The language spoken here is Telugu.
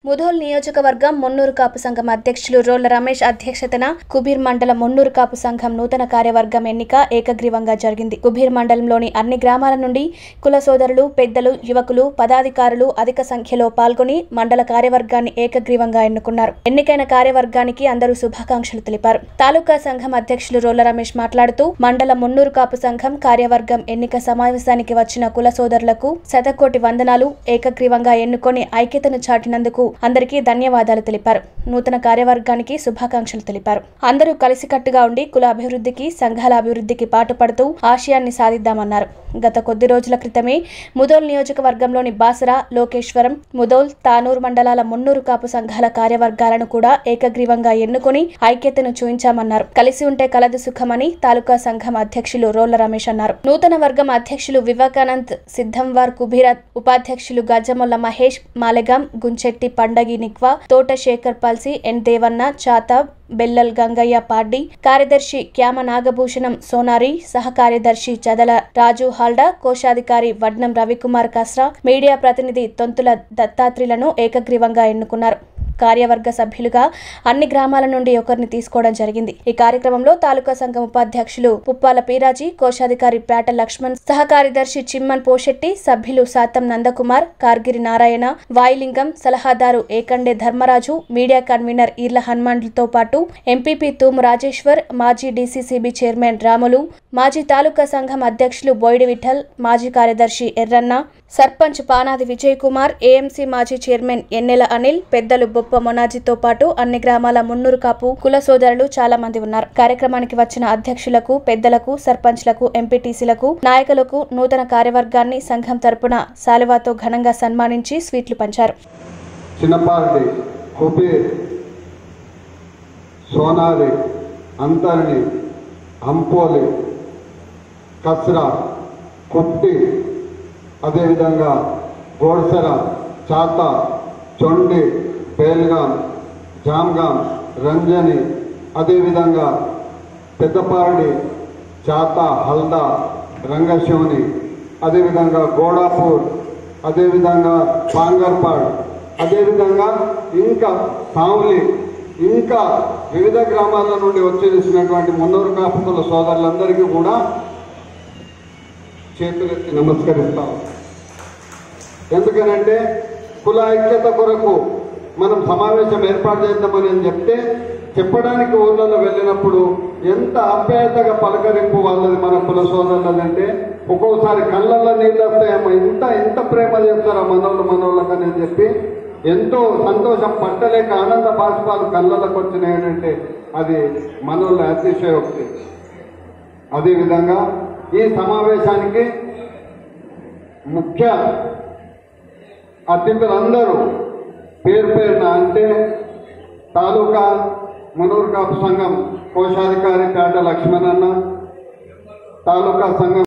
ముధోల్ నియోజకవర్గం మున్నూరు కాపు సంఘం అధ్యక్షులు రోళ్ల రమేష్ అధ్యక్షతన కుబీర్ మండలం మున్నూరు కాపు సంఘం నూతన కార్యవర్గం ఎన్నిక ఏకగ్రీవంగా జరిగింది కుబీర్ మండలంలోని అన్ని గ్రామాల నుండి కుల సోదరులు పెద్దలు యువకులు పదాధికారులు అధిక సంఖ్యలో పాల్గొని మండల కార్యవర్గాన్ని ఏకగ్రీవంగా ఎన్నుకున్నారు ఎన్నికైన కార్యవర్గానికి అందరూ శుభాకాంక్షలు తెలిపారు తాలూకా సంఘం అధ్యక్షులు రోళ్ల రమేష్ మాట్లాడుతూ మండల మున్నూరు కాపు సంఘం కార్యవర్గం ఎన్నిక సమావేశానికి వచ్చిన కుల సోదరులకు శతకోటి వందనాలు ఏకగ్రీవంగా ఎన్నుకొని ఐక్యతను చాటినందుకు అందరికీ ధన్యవాదాలు తెలిపారు నూతన కార్యవర్గానికి శుభాకాంక్షలు తెలిపారు అందరూ కలిసికట్టుగా ఉండి కుల అభివృద్ధికి సంఘాల అభివృద్ధికి పాటుపడుతూ ఆశయాన్ని సాధిద్దామన్నారు గత కొద్ది రోజుల క్రితమే ముదోల్ నియోజకవర్గంలోని బాసరా లోకేశ్వరం ముదోల్ తానూరు మండలాల మున్నూరు కాపు సంఘాల కార్యవర్గాలను కూడా ఏకగ్రీవంగా ఎన్నుకొని ఐక్యతను చూయించామన్నారు కలిసి ఉంటే కలదు సుఖమని తాలూకా సంఘం అధ్యక్షులు రోళ్ల రమేష్ అన్నారు నూతన వర్గం అధ్యక్షులు వివేకానంద్ సిద్ధంవార్ కుబీరత్ ఉపాధ్యక్షులు గజమొల్ల మహేష్ మాలెగాం గుంచెట్టి పండగి నిక్వా తోట శేఖర్ పల్సి ఎన్ దేవన్న చాతాబ్ బెల్లల్ గంగయ్య పాడ్డి కార్యదర్శి క్యామ నాగభూషణం సోనారి సహ కార్యదర్శి చదల రాజు హాల్డా కోశాధికారి వడ్నం రవికుమార్ కస్రా మీడియా ప్రతినిధి తొంతుల దత్తాత్రిలను ఏకగ్రీవంగా ఎన్నుకున్నారు కార్యవర్గ సభ్యులుగా అన్ని గ్రామాల నుండి ఒకరిని తీసుకోవడం జరిగింది ఈ కార్యక్రమంలో తాలూకా సంఘం ఉపాధ్యక్షులు పుప్పాల పీరాజీ కోశాధికారి పేట లక్ష్మణ్ సహ కార్యదర్శి చిమ్మన్ పోషెట్టి సభ్యులు సాతం నందకుమార్ కార్గిరి నారాయణ వాయులింగం సలహాదారు ఏకండే ధర్మరాజు మీడియా కన్వీనర్ ఈర్ల హనుమాన్లతో పాటు ఎంపీపీ తూము రాజేశ్వర్ మాజీ డీసీసీబీ చైర్మన్ రాములు మాజీ తాలూకా సంఘం అధ్యక్షులు బోయిడి విఠల్ మాజీ కార్యదర్శి ఎర్రన్న సర్పంచ్ పానాది విజయ్ కుమార్ ఏఎంసీ మాజీ చైర్మన్ ఎన్నెల అనిల్ పెద్దలు బొప్ప మొనాజితో పాటు అన్ని గ్రామాల మున్నూరు కాపు కుల సోదరులు చాలా మంది ఉన్నారు కార్యక్రమానికి వచ్చిన అధ్యక్షులకు పెద్దలకు సర్పంచ్లకు ఎంపీటీసీలకు నాయకులకు నూతన కార్యవర్గాన్ని సంఘం తరపున సాలువాతో ఘనంగా సన్మానించి స్వీట్లు పంచారు చిన్నపాటి కుబీర్ సోనారి అంతరిణి అంపోలి కస్రా కుప్టి అదేవిధంగా గోడ్సెర చాత చొండి బేల్గాం జామ్గాం రంజని అదేవిధంగా పెద్దపారడి చాత హల్దా రంగశివుని అదేవిధంగా గోడాపూర్ అదేవిధంగా పాంగర్పాడ్ అదేవిధంగా ఇంకా సావులి ఇంకా వివిధ గ్రామాల నుండి వచ్చేసినటువంటి మున్నూరు కాపుకుల సోదరులందరికీ కూడా చేతులెత్తి నమస్కరిస్తాం ఎందుకనంటే కుల ఐక్యత కొరకు మనం సమావేశం ఏర్పాటు చేద్దామని అని చెప్తే చెప్పడానికి ఊళ్ళలో వెళ్ళినప్పుడు ఎంత ఆప్యాయతగా పలకరింపు వాళ్ళది మన కుల సోదరులదంటే ఒక్కోసారి కళ్ళల్లో నీళ్ళు వస్తాయమ్మ ఇంత ఇంత ప్రేమ చేస్తారా మనోళ్ళు మనోళ్ళకని అని చెప్పి ఎంతో సంతోషం పట్టలేక ఆనంద బాష్పాలు కళ్ళలకు వచ్చినాయనంటే అది మనోళ్ళ అతిశయోక్తి అదేవిధంగా ఈ సమావేశానికి ముఖ్య అతిథులందరూ పేరు పేరున అంటే తాలూకా మునూరు కాపు సంఘం కోశాధికారి పేట లక్ష్మణన్న తాలూకా సంఘం